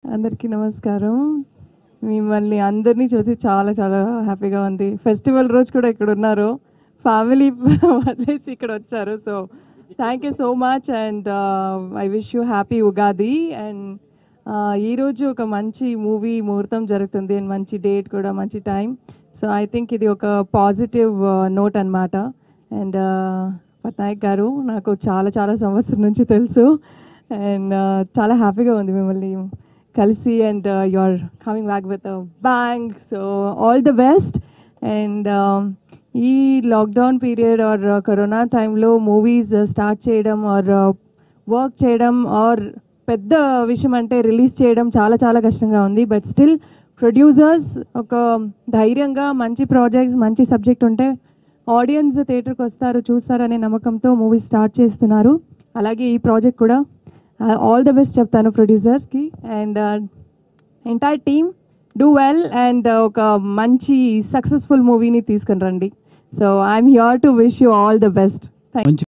అందరికీ నమస్కారం మిమ్మల్ని అందరినీ చూసి చాలా చాలా హ్యాపీగా ఉంది ఫెస్టివల్ రోజు కూడా ఇక్కడ ఉన్నారు ఫ్యామిలీ వదిలేసి ఇక్కడ వచ్చారు so thank you so much and I wish you happy Ugadi and ఈరోజు ఒక మంచి మూవీ ముహూర్తం జరుగుతుంది అండ్ మంచి డేట్ కూడా మంచి టైం సో ఐ థింక్ ఇది ఒక పాజిటివ్ నోట్ అన్నమాట అండ్ పట్నాయక్ గారు నాకు చాలా చాలా సంవత్సరం నుంచి తెలుసు అండ్ చాలా హ్యాపీగా ఉంది మిమ్మల్ని కలిసి and you are coming back with bank so all the best and ఈ లాక్డౌన్ పీరియడ్ ఆర్ కరోనా టైంలో మూవీస్ స్టార్ట్ చేయడం ఆర్ వర్క్ చేయడం ఆర్ పెద్ద విషయం అంటే రిలీజ్ చేయడం చాలా చాలా కష్టంగా ఉంది బట్ స్టిల్ ప్రొడ్యూసర్స్ ఒక ధైర్యంగా మంచి ప్రాజెక్ట్స్ మంచి సబ్జెక్ట్ ఉంటే ఆడియన్స్ థియేటర్కి వస్తారు చూస్తారు అనే నమ్మకంతో మూవీ స్టార్ట్ చేస్తున్నారు అలాగే ఈ ప్రాజెక్ట్ కూడా ఆల్ ద బెస్ట్ చెప్తాను ప్రొడ్యూసర్స్కి and entire team do well and ఒక మంచి సక్సెస్ఫుల్ మూవీని తీసుకుని రండి so I'm here to wish you all the best మంచి